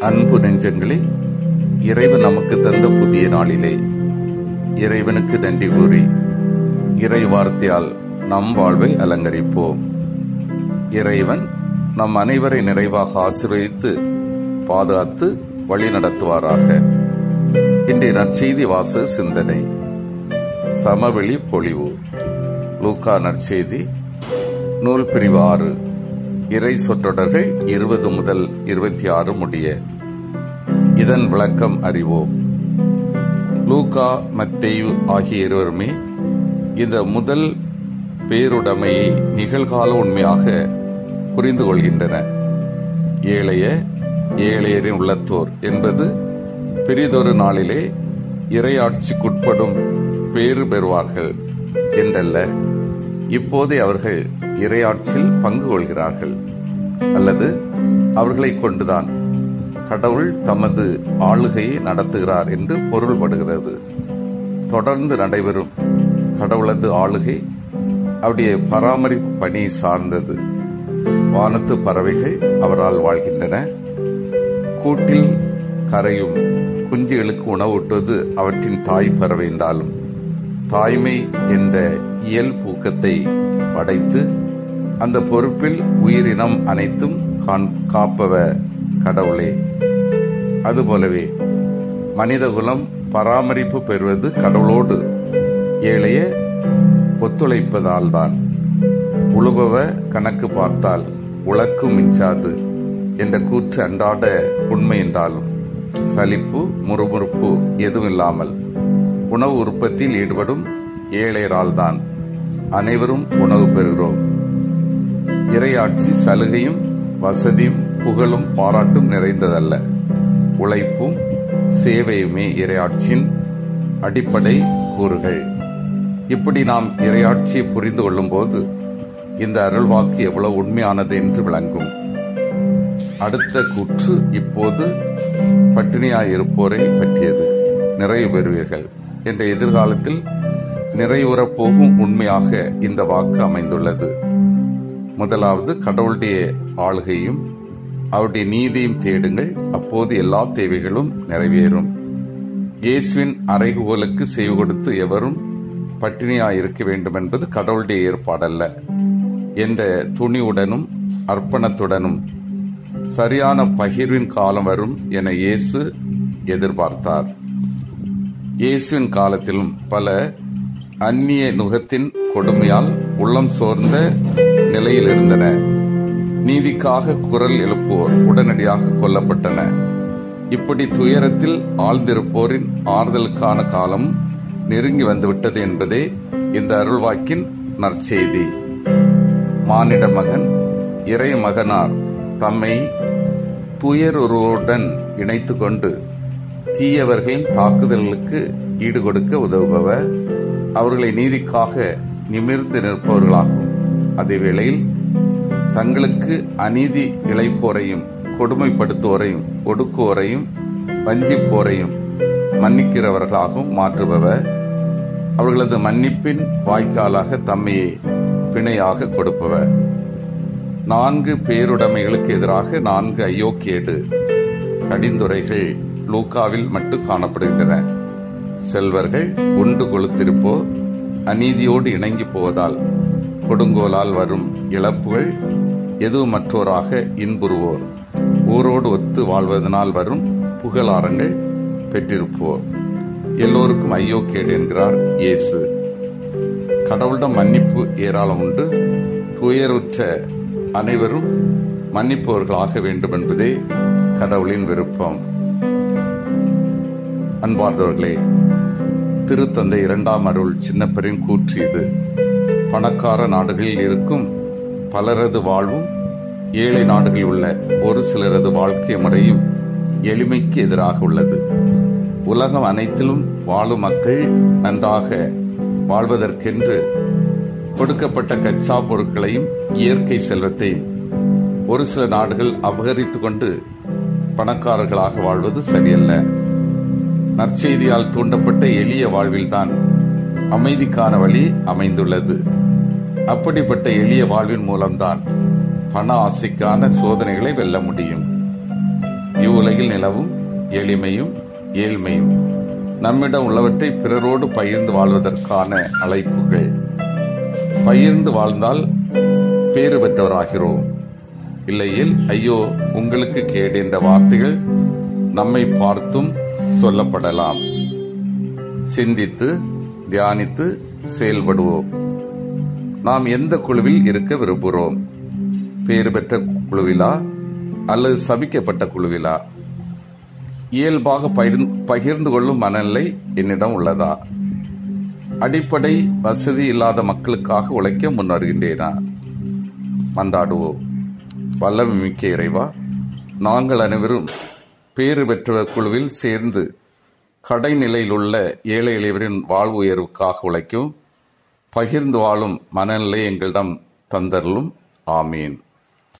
அன்பு நெஞ்சங்களே இறைவன் நமக்கு தந்த புதிய நாளிலே இறைவனுக்கு நன்றி கூறி இறை வார்த்தையால் நம் வாழ்வை அலங்கரிப்போம் இறைவன் நம் அனைவரை நிறைவாக ஆசீர்வதித்து பாதுகாத்து வழி நடத்துவாராக இன்றைய நற்செய்தி வாச சிந்தனை சமவெளி பொழிவு லூக்கா நற்செய்தி நூல் பிரிவு ஆறு இறை சொற்றொடர்கள் இருபது முதல் இருபத்தி ஆறு முடிய இதன் விளக்கம் அறிவோம் லூகா மத்தேயு ஆகிய இருவருமே இந்த முதல் பேருடைமையை நிகழ்கால உண்மையாக புரிந்து கொள்கின்றன ஏழைய ஏழையரின் உள்ளத்தோர் என்பது பெரிதொரு நாளிலே இறையாட்சிக்குட்படும் பேறு பெறுவார்கள் என்றல்ல இப்போதே அவர்கள் இறையாட்சியில் பங்கு கொள்கிறார்கள் அல்லது அவர்களை கொண்டுதான் கடவுள் தமது ஆளுகையை நடத்துகிறார் என்று பொருள்படுகிறது தொடர்ந்து நடைபெறும் கடவுளது ஆளுகை அவருடைய பராமரிப்பு பணி சார்ந்தது வானத்து பறவைகள் அவரால் வாழ்கின்றன கூட்டில் கரையும் குஞ்சுகளுக்கு உணவூட்டுவது அவற்றின் தாய் பறவை என்றாலும் தாய்மை என்ற இயல்பூக்கத்தை படைத்து அந்த பொறுப்பில் உயிரினம் அனைத்தும் காப்பவ கடவுளே அதுபோலவே மனிதகுலம் பராமரிப்பு பெறுவது கடவுளோடு ஏழைய ஒத்துழைப்பதால் தான் உழுபவ கணக்கு பார்த்தால் உழக்கும் மிஞ்சாது என்ற கூற்று அன்றாட உண்மை என்றாலும் சலிப்பு முறுமுறுப்பு எதுவுமில்லாமல் உணவு உற்பத்தியில் ஈடுபடும் ஏழையரால் தான் அனைவரும் உணவு பெறுகிறோம் இறையாட்சி சலுகையும் வசதியும் புகழும் பாராட்டும் நிறைந்ததல்ல உழைப்பும் சேவையுமே இறையாட்சியின் அடிப்படை கூறுகள் இப்படி நாம் இறையாட்சியை புரிந்து கொள்ளும் போது இந்த அருள்வாக்கு எவ்வளவு உண்மையானது என்று விளங்கும் அடுத்த கூற்று இப்போது பட்டினியாயிருப்போரை பற்றியது நிறைவு பெறுவீர்கள் என்ற எதிர்காலத்தில் நிறைவுறப் போகும் உண்மையாக இந்த வாக்கு அமைந்துள்ளது முதலாவது கடவுளுடைய ஆளுகையும் அவருடைய நீதியும் தேடுங்கள் அப்போது எல்லா தேவைகளும் நிறைவேறும் இயேசுவின் அறைகூவலுக்கு செய்து கொடுத்து எவரும் பட்டினியாயிருக்க வேண்டும் என்பது கடவுளுடைய ஏற்பாடல்ல என்ற துணிவுடனும் அர்ப்பணத்துடனும் சரியான பகிர்வின் காலம் வரும் என இயேசு எதிர்பார்த்தார் இயேசுவின் காலத்திலும் பல அந்நிய நுகத்தின் கொடுமையால் உள்ளம் சோர்ந்த நிலையில் இருந்தன நீதிக்காக குரல் எழுப்புவோர் உடனடியாக கொல்லப்பட்டன இப்படி துயரத்தில் ஆழ்ந்திருப்போரின் ஆறுதலுக்கான காலம் நெருங்கி வந்துவிட்டது என்பதே இந்த அருள்வாக்கின் நற்செய்தி மானிட மகன் இறை மகனார் தம்மை துயருடன் இணைத்து கொண்டு தீயவர்களின் தாக்குதல்களுக்கு ஈடுகொடுக்க உதவுபவர் அவர்களை நீதிக்காக நிமிர்ந்து நிற்பவர்களாகும் அதே வேளையில் தங்களுக்கு அநீதி இழைப்போரையும் கொடுமைப்படுத்துவோரையும் ஒடுக்குவோரையும் வஞ்சிப்போரையும் மன்னிக்கிறவர்களாகவும் மாற்றுபவர் அவர்களது மன்னிப்பின் வாய்க்காலாக தம்மையை பிணையாக கொடுப்பவர் நான்கு பேருடைமைகளுக்கு எதிராக நான்கு ஐயோக்கேடு கடிந்துரைகள் லூக்காவில் மட்டும் காணப்படுகின்றன செல்வர்கள் உண்டு கொளுத்திருப்போர் அநீதியோடு இணங்கி போவதால் கொடுங்கோலால் வரும் இழப்புகள் எதுவும் மற்றோராக இன்புறுவோர் ஊரோடு ஒத்து வாழ்வதனால் வரும் புகழாரங்கள் பெற்றிருப்போர் எல்லோருக்கும் ஐயோ கேடு என்கிறார் இயேசு கடவுளிடம் மன்னிப்பு ஏராளம் உண்டு துயருற்ற அனைவரும் மன்னிப்பவர்களாக வேண்டும் என்பதே கடவுளின் விருப்பம் அன்பார்ந்தவர்களே திருத்தந்தை இரண்டாம் அருள் சின்னப்பரின் கூற்று இது பணக்கார நாடுகளில் இருக்கும் பலரது வாழ்வும் ஏழை நாடுகளில் உள்ள ஒரு சிலரது வாழ்க்கை முறையும் எளிமைக்கு எதிராக உள்ளது உலகம் அனைத்திலும் வாழும் மக்கள் நன்றாக வாழ்வதற்கென்று கொடுக்கப்பட்ட கச்சா பொருட்களையும் இயற்கை செல்வத்தையும் ஒரு சில நாடுகள் அபகரித்துக் கொண்டு பணக்காரர்களாக வாழ்வது சரியல்ல நற்செய்தியால் தூண்டப்பட்ட எளிய வாழ்வில்தான் அமைதிக்கான வழி அமைந்துள்ளது அப்படிப்பட்ட எளிய வாழ்வின் மூலம்தான் பண ஆசைக்கான சோதனைகளை வெல்ல முடியும் இவ்வுலகில் நிலவும் எளிமையும் ஏழ்மையும் நம்மிடம் உள்ளவற்றை பிறரோடு பகிர்ந்து வாழ்வதற்கான அழைப்புகள் பகிர்ந்து வாழ்ந்தால் பேறு பெற்றவராகிறோம் இல்லையில் ஐயோ உங்களுக்கு கேடு என்ற வார்த்தைகள் நம்மை பார்த்தும் சொல்லப்படலாம் சிந்தித்து தியானித்து செயல்படுவோம் நாம் எந்த குழுவில் இருக்க விரும்புகிறோம் பேறு பெற்ற குழுவிலா அல்லது சபிக்கப்பட்ட குழுவிலா இயல்பாக பகிர்ந்து பகிர்ந்து கொள்ளும் மனநிலை என்னிடம் உள்ளதா அடிப்படை வசதி இல்லாத மக்களுக்காக உழைக்க முன்வருகின்றேனா மன்றாடுவோம் வல்லமை மிக்க இறைவா நாங்கள் அனைவரும் பேறு பெற்ற குழுவில் சேர்ந்து கடைநிலையில் உள்ள ஏழை எளியவரின் வாழ்வு உயர்வுக்காக உழைக்கும் பகிர்ந்து வாழும் மனநிலை எங்களிடம் தந்தருளும் ஆமீன்